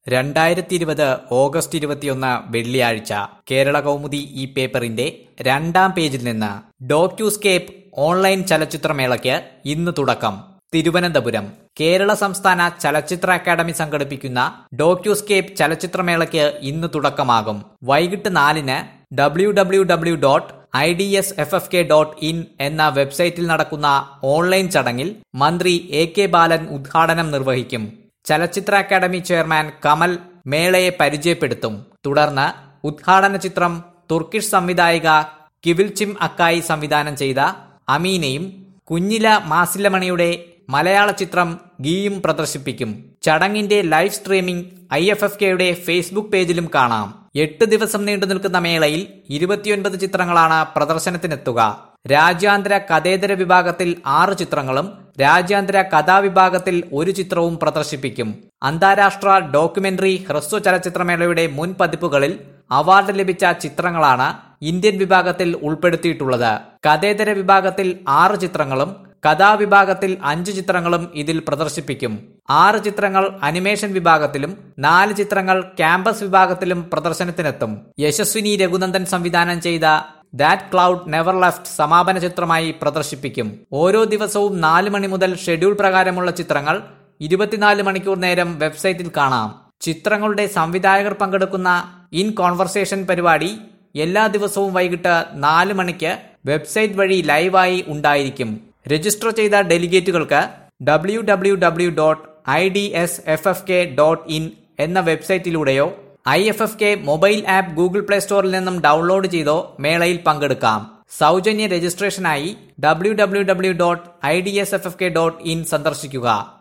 രണ്ടായിരത്തി ഇരുപത് ഓഗസ്റ്റ് ഇരുപത്തിയൊന്ന് വെള്ളിയാഴ്ച കേരള കൗമുദി ഈ പേപ്പറിന്റെ രണ്ടാം പേജിൽ നിന്ന് ഡോക്യുസ്കേപ്പ് ഓൺലൈൻ ചലച്ചിത്രമേളയ്ക്ക് ഇന്ന് തുടക്കം തിരുവനന്തപുരം കേരള സംസ്ഥാന ചലച്ചിത്ര അക്കാദമി സംഘടിപ്പിക്കുന്ന ഡോക്യുസ്കേപ്പ് ചലച്ചിത്രമേളയ്ക്ക് ഇന്ന് തുടക്കമാകും വൈകിട്ട് നാലിന് W W W dot I D S F F K dot in എന്ന വെബ്സൈറ്റിൽ നടക്കുന്ന ഓൺലൈൻ ചടങ്ങിൽ മന്ത്രി എ കെ ബാലൻ ഉദ്ഘാടനം നിർവഹിക്കും ചലച്ചിത്ര അക്കാദമി ചെയർമാൻ കമൽ മേളയെ പരിചയപ്പെടുത്തും തുടർന്ന് ഉദ്ഘാടന ചിത്രം തുർക്കിഷ് സംവിധായിക കിവിൽച്ചിം അക്കായി സംവിധാനം ചെയ്ത അമീനയും കുഞ്ഞില മാസിലമണിയുടെ മലയാള ചിത്രം ഗീയും പ്രദർശിപ്പിക്കും ചടങ്ങിന്റെ live streaming I F F കെയുടെ ഫേസ്ബുക്ക് പേജിലും കാണാം എട്ട് ദിവസം നീണ്ടു നിൽക്കുന്ന മേളയിൽ ഇരുപത്തിയൊൻപത് ചിത്രങ്ങളാണ് പ്രദർശനത്തിനെത്തുക രാജ്യാന്തര കഥേതര വിഭാഗത്തിൽ ആറ് ചിത്രങ്ങളും രാജ്യാന്തര കഥാവിഭാഗത്തിൽ ഒരു ചിത്രവും പ്രദർശിപ്പിക്കും അന്താരാഷ്ട്ര ഡോക്യുമെന്ററി ഹ്രസ്വ ചലച്ചിത്രമേളയുടെ മുൻ പതിപ്പുകളിൽ അവാർഡ് ലഭിച്ച ചിത്രങ്ങളാണ് ഇന്ത്യൻ വിഭാഗത്തിൽ ഉൾപ്പെടുത്തിയിട്ടുള്ളത് കഥേതര വിഭാഗത്തിൽ ആറ് ചിത്രങ്ങളും കഥാവിഭാഗത്തിൽ അഞ്ച് ചിത്രങ്ങളും ഇതിൽ പ്രദർശിപ്പിക്കും ആറ് ചിത്രങ്ങൾ അനിമേഷൻ വിഭാഗത്തിലും നാല് ചിത്രങ്ങൾ ക്യാമ്പസ് വിഭാഗത്തിലും പ്രദർശനത്തിനെത്തും യശസ്വിനി രഘുനന്ദൻ സംവിധാനം ചെയ്ത ദാറ്റ് ക്ലൗഡ് നെവർ ലെഫ്റ്റ് സമാപന ചിത്രമായി പ്രദർശിപ്പിക്കും ഓരോ ദിവസവും നാല് മണി മുതൽ ഷെഡ്യൂൾ പ്രകാരമുള്ള ചിത്രങ്ങൾ ഇരുപത്തിനാല് മണിക്കൂർ നേരം വെബ്സൈറ്റിൽ കാണാം ചിത്രങ്ങളുടെ സംവിധായകർ പങ്കെടുക്കുന്ന ഇൻ കോൺവെർസേഷൻ പരിപാടി എല്ലാ ദിവസവും വൈകിട്ട് നാല് മണിക്ക് വെബ്സൈറ്റ് വഴി ലൈവായി ഉണ്ടായിരിക്കും രജിസ്റ്റർ ചെയ്ത ഡെലിഗേറ്റുകൾക്ക് W W W dot I D S F F K dot in എന്ന വെബ്സൈറ്റിലൂടെയോ I F F K mobile app Google Play സ്റ്റോറിൽ നിന്നും ഡൗൺലോഡ് ചെയ്തോ മേളയിൽ പങ്കെടുക്കാം സൗജന്യ രജിസ്ട്രേഷനായി W W W dot I D S F F K dot in സന്ദർശിക്കുക